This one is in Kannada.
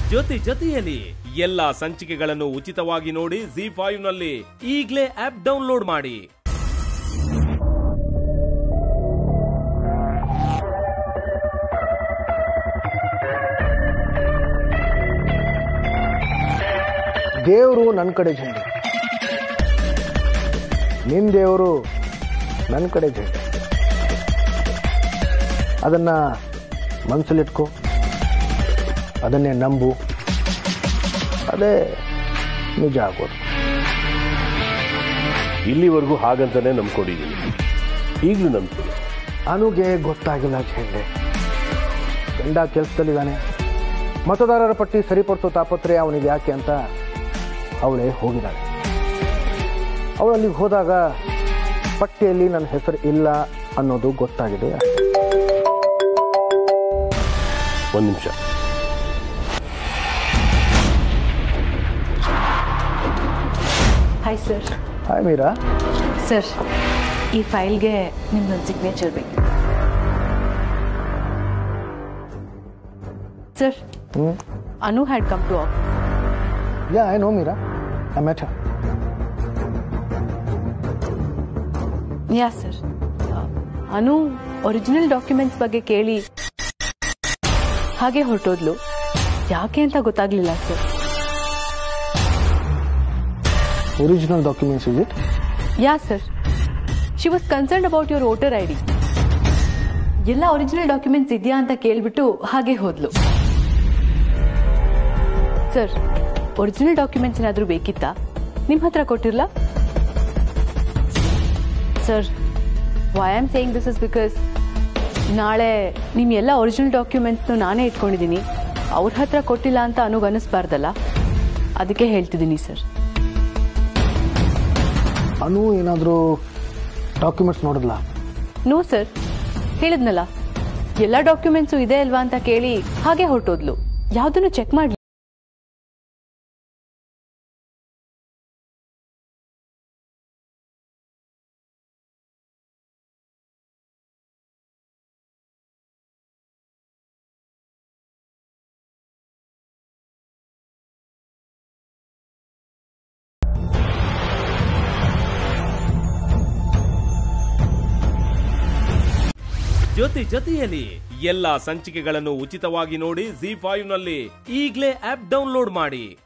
ಜೊತೆ ಜೊತೆಯಲ್ಲಿ ಎಲ್ಲಾ ಸಂಚಿಕೆಗಳನ್ನು ಉಚಿತವಾಗಿ ನೋಡಿ ಜಿ ಫೈವ್ ನಲ್ಲಿ ಈಗಲೇ ಆಪ್ ಡೌನ್ಲೋಡ್ ಮಾಡಿ ದೇವರು ನನ್ನ ಕಡೆ ಝಂಡೆ ನಿನ್ನ ದೇವರು ನನ್ನ ಕಡೆ ಝಂಡೆ ಅದನ್ನು ಮನಸ್ಸಲ್ಲಿಟ್ಕೋ ಅದನ್ನೇ ನಂಬು ಅದೇ ನಿಜ ಆಗೋದು ಇಲ್ಲಿವರೆಗೂ ಹಾಗಂತಾನೆ ನಂಬ್ಕೊಂಡಿದ್ದೀನಿ ಈಗಲೂ ನಂಬ್ತೀನಿ ಅನುಗೆ ಗೊತ್ತಾಗಿಲ್ಲ ಝಂಡೆ ಗಂಡ ಕೆಲಸದಲ್ಲಿದ್ದಾನೆ ಮತದಾರರ ಪಟ್ಟಿ ಸರಿಪಡಿಸೋ ತಾಪತ್ರೆ ಅವನಿಗೆ ಯಾಕೆ ಅಂತ ಅವಳೇ ಹೋಗಿದ್ದಾಳೆ ಅವಳು ಅಲ್ಲಿಗೆ ಹೋದಾಗ ಪಟ್ಟಿಯಲ್ಲಿ ನನ್ನ ಹೆಸರು ಇಲ್ಲ ಅನ್ನೋದು ಗೊತ್ತಾಗಿದೆ ಅಷ್ಟೇ. ಒಂದು ನಿಮಿಷ hi sir hi Meera sir ಈ ಫೈಲ್ಗೆ ನಿಮ್ದೊಂದು ಸಿಗ್ನೇಚರ್ ಬೇಕು ಸರ್ ಹ್ಞೂ Anu had come to office yeah I know Meera I met yeah sir Anu original documents ಬಗ್ಗೆ ಕೇಳಿ ಹಾಗೆ ಹೊರಟೋದ್ಲು ಯಾಕೆ ಅಂತ ಗೊತ್ತಾಗ್ಲಿಲ್ಲ sir original documents is it yeah sir she was concern about your voter I D ಎಲ್ಲ ಒರಿಜಿನಲ್ ಡಾಕ್ಯುಮೆಂಟ್ಸ್ ಇದೆಯಾ ಅಂತ ಕೇಳ್ಬಿಟ್ಟು ಹಾಗೆ ಹೋದ್ಲು ಸರ್ ಒರಿಜಿನಲ್ ಡಾಕ್ಯುಮೆಂಟ್ಸ್ ಏನಾದರೂ ಬೇಕಿತ್ತಾ ನಿಮ್ಮ ಹತ್ರ ಕೊಟ್ಟಿರಲ್ಲ sir why am saying this is because ನಾಳೆ ನಿಮ್ಮ ಎಲ್ಲ ಒರಿಜಿನಲ್ ಡಾಕ್ಯುಮೆಂಟ್ಸ್ನು ನಾನೇ ಇಟ್ಕೊಂಡಿದ್ದೀನಿ ಅವ್ರ ಹತ್ರ ಕೊಟ್ಟಿಲ್ಲ ಅಂತ ಅನುಗ್ ಅನ್ನಿಸ್ಬಾರ್ದಲ್ಲ ಅದಕ್ಕೆ ಹೇಳ್ತಿದ್ದೀನಿ ಸರ್ ಅನು ಏನಾದರೂ ಡಾಕ್ಯುಮೆಂಟ್ಸ್ ನೋಡಿದ್ಲಾ ನೋ ಸರ್ ಹೇಳಿದ್ನಲ್ಲ ಎಲ್ಲ ಡಾಕ್ಯುಮೆಂಟ್ಸು ಇದೆ ಅಲ್ವಾ ಅಂತ ಕೇಳಿ ಹಾಗೆ ಹೊರಟೋದ್ಲು ಯಾವುದನ್ನು ಚೆಕ್ ಮಾಡಿ ಜೊತೆ ಜೊತೆಯಲ್ಲಿ ಎಲ್ಲಾ ಸಂಚಿಕೆಗಳನ್ನು ಉಚಿತವಾಗಿ ನೋಡಿ ಜಿ ಫೈವ್ ನಲ್ಲಿ ಈಗಲೇ ಆಪ್ ಡೌನ್ಲೋಡ್ ಮಾಡಿ